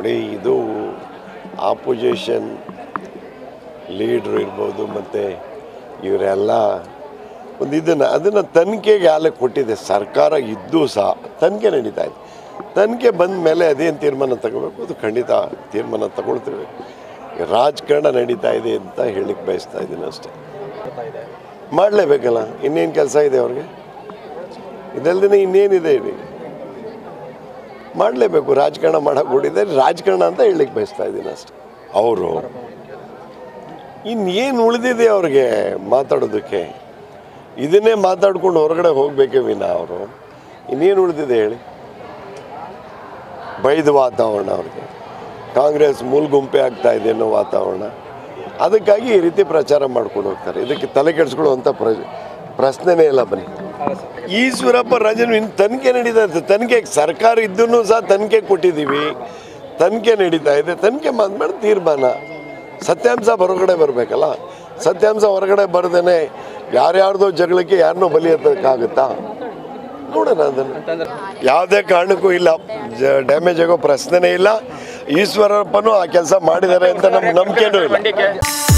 ನೋಡಿ ಇದು ಆಪೋಸಿಷನ್ ಲೀಡ್ರು ಇರ್ಬೋದು ಮತ್ತು ಇವರೆಲ್ಲ ಒಂದು ಇದನ್ನು ಅದನ್ನು ತನಿಖೆಗೆ ಆಲೆ ಕೊಟ್ಟಿದೆ ಸರ್ಕಾರ ಇದ್ದೂ ಸಹ ತನಿಖೆ ನಡೀತಾ ಇದೆ ತನಿಖೆ ಬಂದ ಮೇಲೆ ಅದೇನು ತೀರ್ಮಾನ ತಗೋಬೇಕು ಅದು ಖಂಡಿತ ತೀರ್ಮಾನ ತಗೊಳ್ತೇವೆ ರಾಜಕಾರಣ ನಡೀತಾ ಇದೆ ಅಂತ ಹೇಳಿಕ್ಕೆ ಬಯಸ್ತಾ ಇದ್ದೀನಿ ಅಷ್ಟೇ ಮಾಡಲೇಬೇಕಲ್ಲ ಇನ್ನೇನು ಕೆಲಸ ಇದೆ ಅವ್ರಿಗೆ ಇದಲ್ದೇ ಇನ್ನೇನಿದೆ ಹೇಳಿ ಮಾಡಲೇಬೇಕು ರಾಜಕಾರಣ ಮಾಡಕ್ಕೆ ಹೊಡಿದೆ ರಾಜಕಾರಣ ಅಂತ ಹೇಳಲಿಕ್ಕೆ ಬಯಸ್ತಾ ಇದ್ದೀನಿ ಅಷ್ಟೇ ಅವರು ಇನ್ನೇನು ಉಳಿದಿದೆ ಅವ್ರಿಗೆ ಮಾತಾಡೋದಕ್ಕೆ ಇದನ್ನೇ ಮಾತಾಡ್ಕೊಂಡು ಹೊರಗಡೆ ಹೋಗಬೇಕೇ ವಿನ ಅವರು ಇನ್ನೇನು ಉಳಿದಿದೆ ಹೇಳಿ ಬೈದ ವಾತಾವರಣ ಅವ್ರಿಗೆ ಕಾಂಗ್ರೆಸ್ ಮೂಲಗುಂಪೆ ಆಗ್ತಾ ಇದೆ ಅನ್ನೋ ವಾತಾವರಣ ಅದಕ್ಕಾಗಿ ಈ ರೀತಿ ಪ್ರಚಾರ ಮಾಡ್ಕೊಂಡು ಹೋಗ್ತಾರೆ ಇದಕ್ಕೆ ತಲೆ ಕೆಡಿಸ್ಕೊಳ್ಳುವಂಥ ಪ್ರ ಪ್ರಶ್ನೆನೇ ಇಲ್ಲ ಬನ್ನಿ ಈಶ್ವರಪ್ಪ ರಾಜನ್ ಇನ್ನು ತನಿಖೆ ನಡೀತಾ ಇದೆ ತನಿಖೆ ಸರ್ಕಾರ ಇದ್ದೂ ಸಹ ತನಿಖೆ ಕೊಟ್ಟಿದ್ದೀವಿ ತನಿಖೆ ನಡೀತಾ ಇದೆ ತನಿಖೆ ಮಾಡಿದ್ಮೇಲೆ ತೀರ್ಮಾನ ಸತ್ಯಾಂಶ ಹೊರಗಡೆ ಬರಬೇಕಲ್ಲ ಸತ್ಯಾಂಶ ಹೊರಗಡೆ ಬರ್ದೇನೆ ಯಾರ್ಯಾರ್ದೋ ಜಗಳಕ್ಕೆ ಯಾರನ್ನೋ ಬಲಿ ಎತ್ತಕ್ಕಾಗುತ್ತಾ ನೋಡೋಣ ಅದನ್ನು ಯಾವುದೇ ಕಾರಣಕ್ಕೂ ಇಲ್ಲ ಡ್ಯಾಮೇಜ್ ಆಗೋ ಪ್ರಶ್ನೆನೇ ಇಲ್ಲ ಈಶ್ವರಪ್ಪನೂ ಆ ಕೆಲಸ ಮಾಡಿದ್ದಾರೆ ಅಂತ ನಮ್ಗೆ ನಂಬಿಕೆನೂ ಇಲ್ಲ